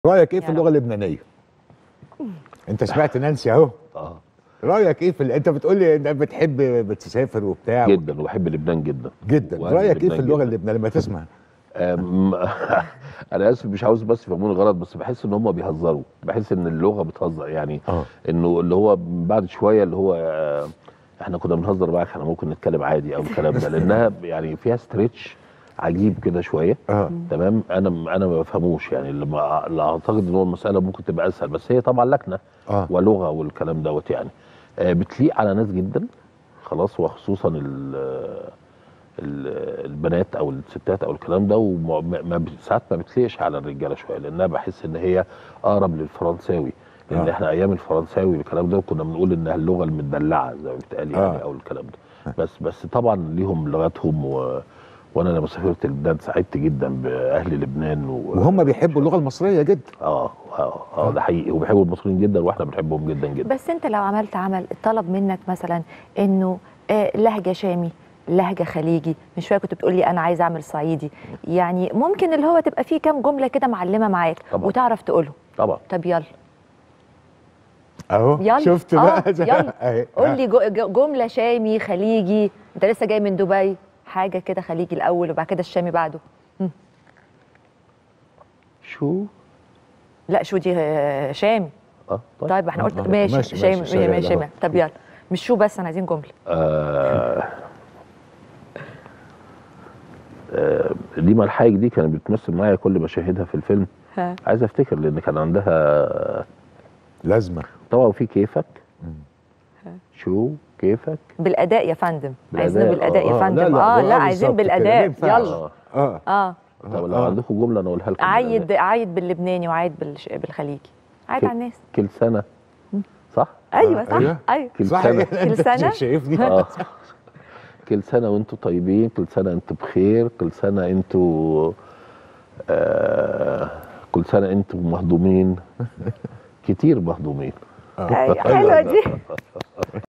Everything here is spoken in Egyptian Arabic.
رايك ايه يا في اللغه اللبنانيه انت سمعت نانسي اهو اه رايك ايه في ال- انت بتقول لي انك بتحب بتسافر وبتاع جدا وبحب لبنان جدا جدا وأهل رايك ايه لبنان في اللغه جداً. اللبنانيه لما تسمع أم، انا اسف مش عاوز بس يفهموني غلط بس بحس ان هم بيهزروا بحس ان اللغه بتهزر يعني اه انه اللي هو بعد شويه اللي هو آه، احنا كنا بنهزر معاك احنا ممكن نتكلم عادي او الكلام ده لانها يعني فيها ستريتش عجيب كده شويه اه تمام انا انا ما بفهموش يعني لما لا اعتقد ان هو المساله ممكن تبقى اسهل بس هي طبعا لكنه اه ولغه والكلام دوت يعني آه، بتليق على ناس جدا خلاص وخصوصا ال ال- البنات او الستات او الكلام ده وما ما- ساعات ما بتليقش على الرجاله شويه لانها بحس ان هي اقرب للفرنساوي لان آه. احنا ايام الفرنساوي والكلام ده كنا بنقول انها اللغه المدلعه زي ما بيتقال يعني آه. او الكلام ده بس بس طبعا ليهم لغتهم و وانا لما سافرت لبنان سعدت جدا باهل لبنان و... وهم بيحبوا اللغه المصريه جدا اه اه اه ده حقيقي وبيحبوا المصريين جدا واحنا بنحبهم جدا جدا بس انت لو عملت عمل طلب منك مثلا انه آه، لهجه شامي لهجه خليجي من شويه كنت بتقول لي انا عايز اعمل صعيدي يعني ممكن اللي هو تبقى فيه كام جمله كده معلمه معاك طبعا. وتعرف تقولهم طبعا طب يلا اهو يلا. شفت آه، بقى يلا. أهي. قول لي جو- جو- جمله شامي خليجي انت لسه جاي من دبي حاجه كده خليجي الاول وبعد كده الشامي بعده شو لا شو دي آه، شامي اه طيب احنا قلت آه، ماشي ماشي، شامي ماشي، ماشي, شغال ماشي, أهو. ماشي. طب يلا مش شو بس انا عايزين جمله آه آه ديما الحاج دي كانت بتمثل معايا كل مشاهدها في الفيلم ها عايز افتكر لان كان عندها لازمه طبعا في كيفك شو كيفك بالاداء يا فندم بالأداء، عايزين بالاداء يا آه، فندم لا، لا، اه آه، لا عايزين بالظبط كده، ما بالاداء ينفعش. يلا اه اه اه طب لو آه. عندكم جمله انا اقولها لكم عايد عايد باللبناني وعايد بالش... بالخليجي عايد كل- على الناس كل سنه صح؟ ايوه آه، صح أيوه. ايوه كل صح سنه كل انت سنة؟ شايفني اه كل سنه وانتم طيبين كل سنه انتم بخير كل سنه انتم آه كل سنه انتم مهضومين كتير مهضومين أيوة، حلوه دي